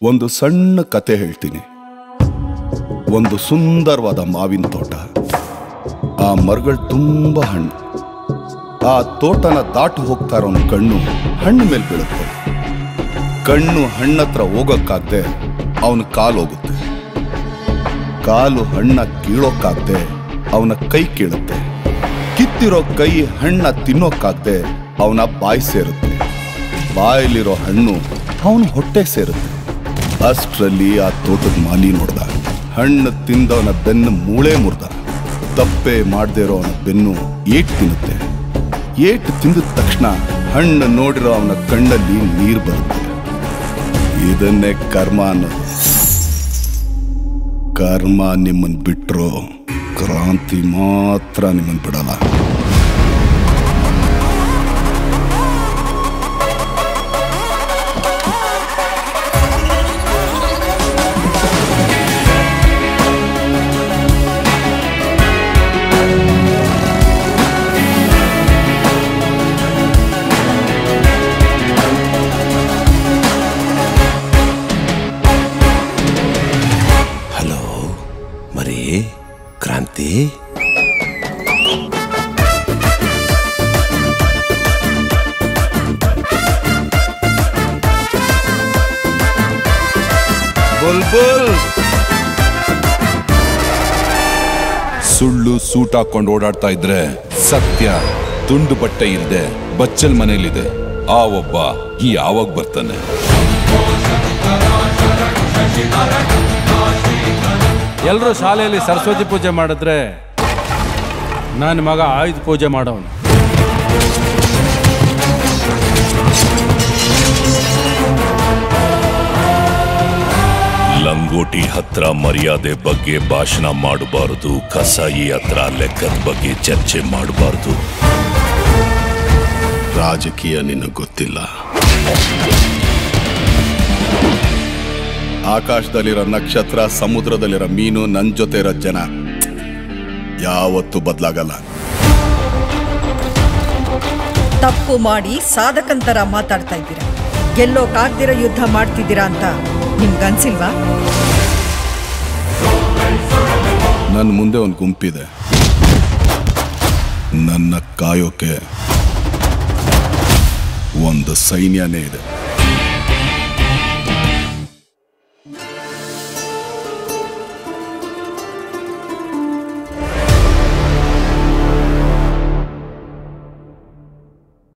ಒಂದು ಸಣ್ಣ ಕತೆ ಹೇಳ್ತೀನಿ ಒಂದು ಸುಂದರವಾದ ಮಾವಿನ ತೋಟ ಆ ಮರಗಳು ತುಂಬ ಹಣ್ಣು ಆ ತೋಟನ ದಾಟು ಹೋಗ್ತಾ ಇರೋ ಕಣ್ಣು ಹಣ್ಣು ಮೇಲೆ ಬೀಳುತ್ತೆ ಕಣ್ಣು ಹಣ್ಣತ್ರ ಹೋಗೋಕ್ಕಾಗ್ದೆ ಅವನ ಕಾಲು ಹೋಗುತ್ತೆ ಕಾಲು ಹಣ್ಣ ಕೀಳೋಕ್ಕಾಗ್ದೆ ಅವನ ಕೈ ಕೀಳುತ್ತೆ ಕಿತ್ತಿರೋ ಕೈ ಹಣ್ಣ ತಿನ್ನೋಕ್ಕಾಗ್ದೆ ಅವನ ಬಾಯಿ ಸೇರುತ್ತೆ ಬಾಯಲ್ಲಿರೋ ಹಣ್ಣು ಅವನ ಹೊಟ್ಟೆ ಸೇರುತ್ತೆ ಅಷ್ಟರಲ್ಲಿ ಆ ತೋಟದ ಮಾಲಿ ನೋಡ್ದ ಹಣ್ಣು ತಿಂದವನ ಬೆನ್ನು ಮೂಳೆ ಮುರ್ದ ತಪ್ಪೆ ಮಾಡದೇ ಇರೋ ಅವನ ಬೆನ್ನು ಏಟ್ ತಿನ್ನುತ್ತೆ ಏಟ್ ತಿಂದ ತಕ್ಷಣ ಹಣ್ಣು ನೋಡಿರೋ ಅವನ ಕಣ್ಣಲ್ಲಿ ನೀರು ಬರುತ್ತೆ ಇದನ್ನೇ ಕರ್ಮ ಅನ್ನೋದು ಕರ್ಮ ನಿಮ್ಮನ್ ಬಿಟ್ರು ಕ್ರಾಂತಿ ಮಾತ್ರ ನಿಮ್ಮನ್ ಬಿಡಲ್ಲ ಹಲೋ ಮರಿ ಕ್ರಾಂತಿ ಬುಲ್ಬುಲ್ ಸುಳ್ಳು ಸೂಟ್ ಹಾಕೊಂಡು ಓಡಾಡ್ತಾ ಇದ್ರೆ ಸತ್ಯ ತುಂಡು ಬಟ್ಟೆ ಇಲ್ದೆ ಬಚ್ಚಲ್ ಮನೇಲಿದೆ ಆ ಒಬ್ಬ ಯಾವಾಗ ಬರ್ತಾನೆ ಎಲ್ಲರೂ ಶಾಲೆಯಲ್ಲಿ ಸರಸ್ವತಿ ಪೂಜೆ ಮಾಡಿದ್ರೆ ನನ್ನ ಮಗ ಆಯುಧ ಪೂಜೆ ಮಾಡೋನು ಲಂಗೋಟಿ ಹತ್ರ ಮರ್ಯಾದೆ ಬಗ್ಗೆ ಭಾಷಣ ಮಾಡಬಾರದು ಕಸಾಯಿ ಹತ್ರ ಲೆಕ್ಕದ ಬಗ್ಗೆ ಚರ್ಚೆ ಮಾಡಬಾರದು ರಾಜಕೀಯ ನಿನಗೆ ಗೊತ್ತಿಲ್ಲ ಆಕಾಶದಲ್ಲಿರೋ ನಕ್ಷತ್ರ ಸಮುದ್ರದಲ್ಲಿರೋ ಮೀನು ನನ್ ಜೊತೆ ಇರೋ ಜನ ಯಾವತ್ತೂ ಬದಲಾಗಲ್ಲ ತಪ್ಪು ಮಾಡಿ ಸಾಧಕಂತರ ಮಾತಾಡ್ತಾ ಇದ್ದೀರಾ ಗೆಲ್ಲೋಕಾಗ್ದಿರೋ ಯುದ್ಧ ಮಾಡ್ತಿದ್ದೀರಾ ಅಂತ ನಿಮ್ಗನ್ಸಿಲ್ವಾ ನನ್ನ ಮುಂದೆ ಒಂದು ಗುಂಪಿದೆ ನನ್ನ ಕಾಯೋಕೆ ಒಂದು ಸೈನ್ಯನೇ ಇದೆ